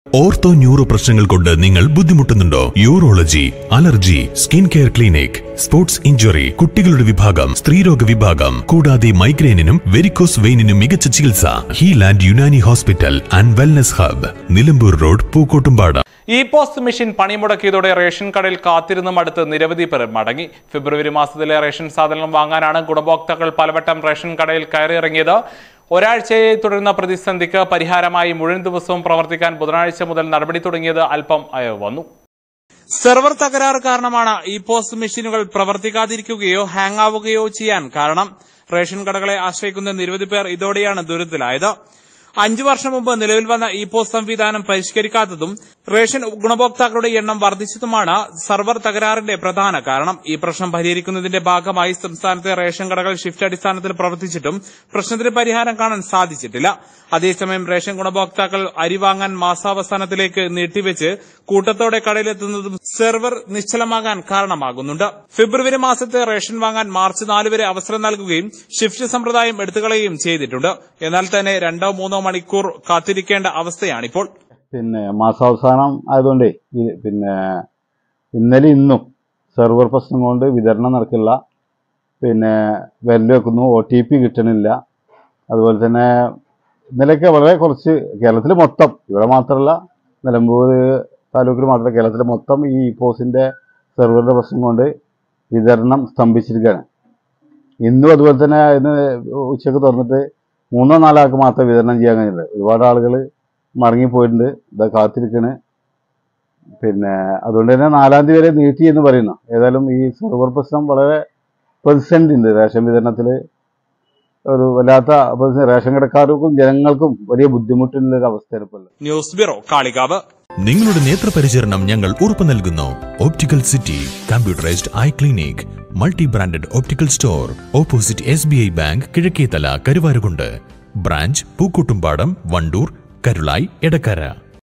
Ortho neuro പ്രശ്നങ്ങൾ കൊണ്ട് നിങ്ങൾ ബുദ്ധിമുട്ടുന്നുണ്ടോ urology allergy skin care clinic sports injury കുട്ടികളുടെ വിഭാഗം സ്ത്രീരോഗ വിഭാഗം കൂടാതെ മൈഗ്രെയിനിനും വെരിക്കോസ് വെയിനിനും മികച്ച ചികിത്സ Healand Unani hospital and wellness hub Nilambur road Pookkottumpada e POS machine പണിമുടക്കിയതോടെ റേഷൻ കടയിൽ കാത്തിരുന്നും അടുത്ത് നിരവധി പേർ മടങ്ങി ഫെബ്രുവരി മാസത്തിലെ റേഷൻ സാധനം വാങ്ങാനാണ് ഗുണഭോക്താക്കൾ പലവട്ടം റേഷൻ കടയിൽ കയറിയിറങ്ങിയത് ഒരാഴ്ചയെ തുടരുന്ന പ്രതിസന്ധിക്ക് പരിഹാരമായി മുഴുവൻ ദിവസവും പ്രവർത്തിക്കാൻ ബുധനാഴ്ച മുതൽ നടപടി തുടങ്ങിയത് അല്പം അയവ് വന്നു സെർവർ തകരാറ് കാരണമാണ് ഇ പോസ്റ്റ് മെഷീനുകൾ പ്രവർത്തിക്കാതിരിക്കുകയോ ഹാങ് ആവുകയോ ചെയ്യാൻ കാരണം റേഷൻ കടകളെ ആശ്രയിക്കുന്ന നിരവധി പേർ ഇതോടെയാണ് ദുരിതത്തിലായത് അഞ്ചു വർഷം മുമ്പ് നിലവിൽ വന്ന ഇ പോസ്റ്റ് സംവിധാനം പരിഷ്കരിക്കാത്തതും റേഷൻ ഗുണഭോക്താക്കളുടെ എണ്ണം വർദ്ധിച്ചതുമാണ് സർവർ തകരാറിന്റെ പ്രധാന കാരണം ഈ പ്രശ്നം പരിഹരിക്കുന്നതിന്റെ ഭാഗമായി സംസ്ഥാനത്തെ റേഷൻ കടകൾ ഷിഫ്റ്റ് അടിസ്ഥാനത്തിൽ പ്രവർത്തിച്ചിട്ടും പ്രശ്നത്തിന് പരിഹാരം കാണാൻ സാധിച്ചിട്ടില്ല അതേസമയം റേഷൻ ഗുണഭോക്താക്കൾ അരി വാങ്ങാൻ മാസാവസാനത്തിലേക്ക് നീട്ടിവെച്ച് കൂട്ടത്തോടെ കടയിലെത്തുന്നതും സെർവർ നിശ്ചലമാകാൻ കാരണമാകുന്നുണ്ട് ഫെബ്രുവരി മാസത്തെ റേഷൻ വാങ്ങാൻ മാർച്ച് നാല് വരെ അവസരം നൽകുകയും ഷിഫ്റ്റ് സമ്പ്രദായം എടുത്തുകളയുകയും ചെയ്തിട്ടുണ്ട് എന്നാൽ തന്നെ രണ്ടോ മൂന്നോ മണിക്കൂർ കാത്തിരിക്കേണ്ട അവസ്ഥയാണിപ്പോൾ പിന്നെ മാസാവസാനം ആയതുകൊണ്ട് പിന്നെ ഇന്നലെ ഇന്നും സെർവർ പ്രശ്നം കൊണ്ട് വിതരണം നടക്കില്ല പിന്നെ വെല്ല് വെക്കുന്നു ഒ ടി പി കിട്ടണില്ല അതുപോലെ തന്നെ ഇന്നലെയൊക്കെ വളരെ കുറച്ച് കേരളത്തിൽ മൊത്തം ഇവിടെ മാത്രമല്ല നിലമ്പൂർ താലൂക്കിൽ മാത്രമല്ല കേരളത്തിൽ മൊത്തം ഈ പോസിൻ്റെ സെർവറിൻ്റെ പ്രശ്നം കൊണ്ട് വിതരണം സ്തംഭിച്ചിരിക്കുകയാണ് ഇന്നും അതുപോലെ തന്നെ ഇന്ന് ഉച്ചയ്ക്ക് തുറന്നിട്ട് മൂന്നോ നാലോ ആൾക്ക് മാത്രമേ വിതരണം ചെയ്യാൻ കഴിഞ്ഞില്ല ഒരുപാട് ആളുകൾ മടങ്ങിപ്പോയിട്ടുണ്ട് ഇതാ കാത്തിരിക്കണ് പിന്നെ അതുകൊണ്ട് തന്നെ നാലാം തീയതി വരെ നീട്ടി എന്ന് പറയുന്നു ഏതായാലും ഈ സെർവർ പ്രശ്നം വളരെ പ്രതിസന്ധി ഉണ്ട് റേഷൻ വിതരണത്തിൽ ഒരു വല്ലാത്ത പ്രതിസന്ധി. റേഷൻ കടക്കാർക്കും ജനങ്ങൾക്കും വലിയ ബുദ്ധിമുട്ടുള്ള ഒരു അവസ്ഥയാണ് ഇപ്പോൾ ഉള്ളത്. ന്യൂസ് ബ്യൂറോ കാളികാവ് നിങ്ങളുടെ നേത്രപരിചരണം ഞങ്ങൾ ഉറപ്പു നൽകുന്നു optical city computerised eye clinic multi branded optical store opposite S B I bank Kizhakkethala Karuvarakundu branch Pookkottumpadam Wandoor Karulai Edakkara